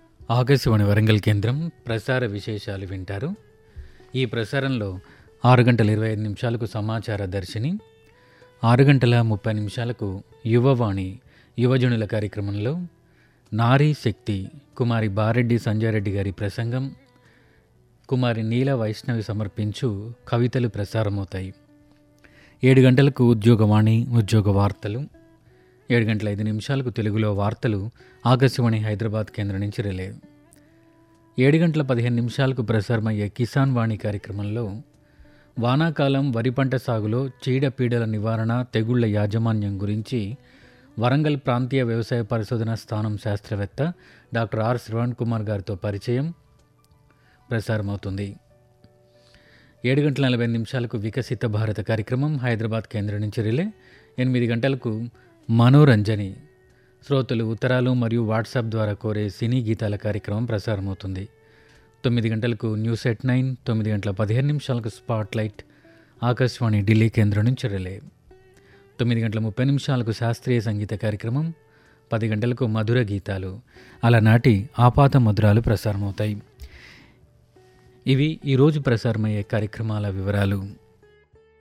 ఆకాశవాణి వరంగల్ కేంద్రం ప్రసార విశేషాలు వింటారు ఈ ప్రసారంలో ఆరు గంటల ఇరవై ఐదు నిమిషాలకు సమాచార దర్శిని ఆరు గంటల ముప్పై నిమిషాలకు యువవాణి యువజనుల కార్యక్రమంలో నారీ శక్తి కుమారి బారెడ్డి సంజయారెడ్డి గారి ప్రసంగం కుమారి నీల వైష్ణవి సమర్పించు కవితలు ప్రసారమవుతాయి ఏడు గంటలకు ఉద్యోగవాణి ఉద్యోగ వార్తలు ఏడు గంటల ఐదు నిమిషాలకు తెలుగులో వార్తలు ఆకాశవాణి హైదరాబాద్ కేంద్రం నుంచి రిలే ఏడు గంటల పదిహేను నిమిషాలకు ప్రసారమయ్యే కిసాన్ వాణి కార్యక్రమంలో వానాకాలం వరి పంట సాగులో చీడపీడల నివారణ తెగుళ్ల యాజమాన్యం గురించి వరంగల్ ప్రాంతీయ వ్యవసాయ పరిశోధన స్థానం శాస్త్రవేత్త డాక్టర్ ఆర్ శ్రవణ్ కుమార్ గారితో పరిచయం ప్రసారమవుతుంది ఏడు గంటల నలభై నిమిషాలకు వికసిత భారత కార్యక్రమం హైదరాబాద్ కేంద్రం నుంచి రిలే ఎనిమిది గంటలకు మనోరంజని శ్రోతలు ఉత్తరాలు మరియు వాట్సాప్ ద్వారా కోరే సినీ గీతాల కార్యక్రమం ప్రసారమవుతుంది తొమ్మిది గంటలకు న్యూస్ ఎట్ నైన్ తొమ్మిది గంటల పదిహేను నిమిషాలకు స్పాట్ లైట్ ఆకాశవాణి ఢిల్లీ కేంద్రం నుంచి రిలే తొమ్మిది గంటల ముప్పై నిమిషాలకు శాస్త్రీయ సంగీత కార్యక్రమం పది గంటలకు మధుర గీతాలు అలనాటి ఆపాత మధురాలు ప్రసారమవుతాయి ఇవి ఈరోజు ప్రసారమయ్యే కార్యక్రమాల వివరాలు